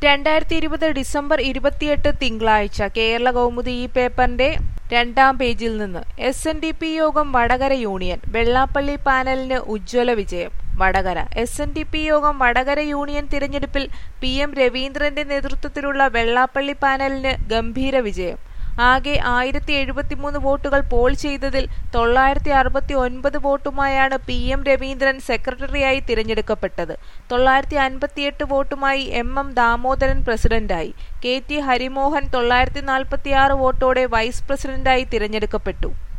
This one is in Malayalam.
രണ്ടായിരത്തി ഇരുപത് ഡിസംബർ ഇരുപത്തിയെട്ട് തിങ്കളാഴ്ച കേരള കൗമുദി ഈ പേപ്പറിന്റെ രണ്ടാം പേജിൽ നിന്ന് എസ് എൻ ഡി പി യോഗം വടകര യൂണിയൻ വെള്ളാപ്പള്ളി പാനലിന് ഉജ്ജ്വല വിജയം Vadakara S N D P യോഗം വടകര യൂണിയൻ തിരഞ്ഞെടുപ്പിൽ പി എം രവീന്ദ്രന്റെ നേതൃത്വത്തിലുള്ള വെള്ളാപ്പള്ളി പാനലിന് ഗംഭീര വിജയം ആകെ ആയിരത്തി എഴുപത്തിമൂന്ന് വോട്ടുകൾ പോൾ ചെയ്തതിൽ തൊള്ളായിരത്തി അറുപത്തി ഒൻപത് വോട്ടുമായാണ് പി എം രവീന്ദ്രൻ സെക്രട്ടറിയായി തിരഞ്ഞെടുക്കപ്പെട്ടത് തൊള്ളായിരത്തി അൻപത്തിയെട്ട് വോട്ടുമായി എം എം ദാമോദരൻ പ്രസിഡന്റായി കെ ടി ഹരിമോഹൻ തൊള്ളായിരത്തി നാൽപ്പത്തിയാറ് വോട്ടോടെ വൈസ് പ്രസിഡന്റായി തിരഞ്ഞെടുക്കപ്പെട്ടു